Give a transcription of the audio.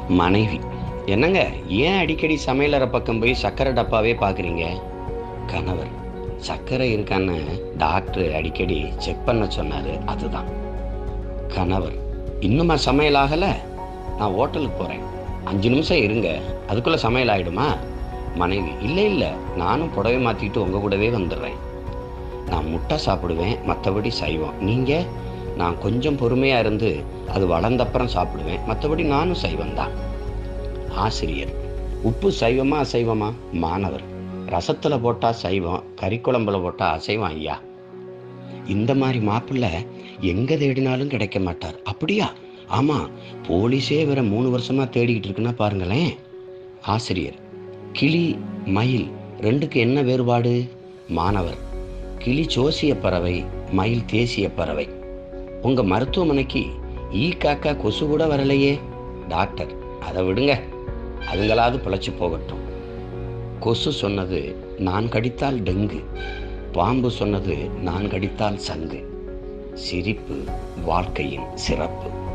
மனைவி என்னங்க ஏன் அடிக்கடி சமையலறை பக்கம் போய் சக்கரை டப்பாவே பார்க்குறீங்க கணவர் சர்க்கரை இருக்கான்னு டாக்டர் அடிக்கடி செக் பண்ண சொன்னார் அதுதான் கணவர் இன்னுமா சமையல் ஆகலை நான் ஹோட்டலுக்கு போகிறேன் அஞ்சு நிமிஷம் இருங்க அதுக்குள்ளே சமையல் ஆகிடுமா மனைவி இல்லை இல்லை நானும் புடவை மாற்றிட்டு உங்கள் கூடவே வந்துடுறேன் நான் முட்டை சாப்பிடுவேன் மற்றபடி சைவம் நீங்கள் நான் கொஞ்சம் பொறுமையாக இருந்து அது வளர்ந்தப்புறம் சாப்பிடுவேன் மற்றபடி நானும் சைவம் தான் ஆசிரியர் உப்பு சைவமா அசைவமா மாணவர் ரசத்தில் போட்டால் சைவம் கறிக்குழம்புல போட்டால் அசைவம் ஐயா இந்த மாதிரி மாப்பிள்ளை எங்கே தேடினாலும் கிடைக்க மாட்டார் அப்படியா ஆமாம் போலீஸே வேற மூணு வருஷமா தேடிக்கிட்டு இருக்குன்னா பாருங்களேன் ஆசிரியர் கிளி மயில் ரெண்டுக்கு என்ன வேறுபாடு மாணவர் கிளி சோசிய பறவை மயில் தேசிய பறவை உங்க மருத்துவமனைக்கு ஈ காக்கா கொசு கூட வரலையே டாக்டர் அதை விடுங்க அதுங்களாவது பிழைச்சு போகட்டும் கொசு சொன்னது நான் கடித்தால் டெங்கு பாம்பு சொன்னது நான் கடித்தால் சங்கு சிரிப்பு வாழ்க்கையின் சிறப்பு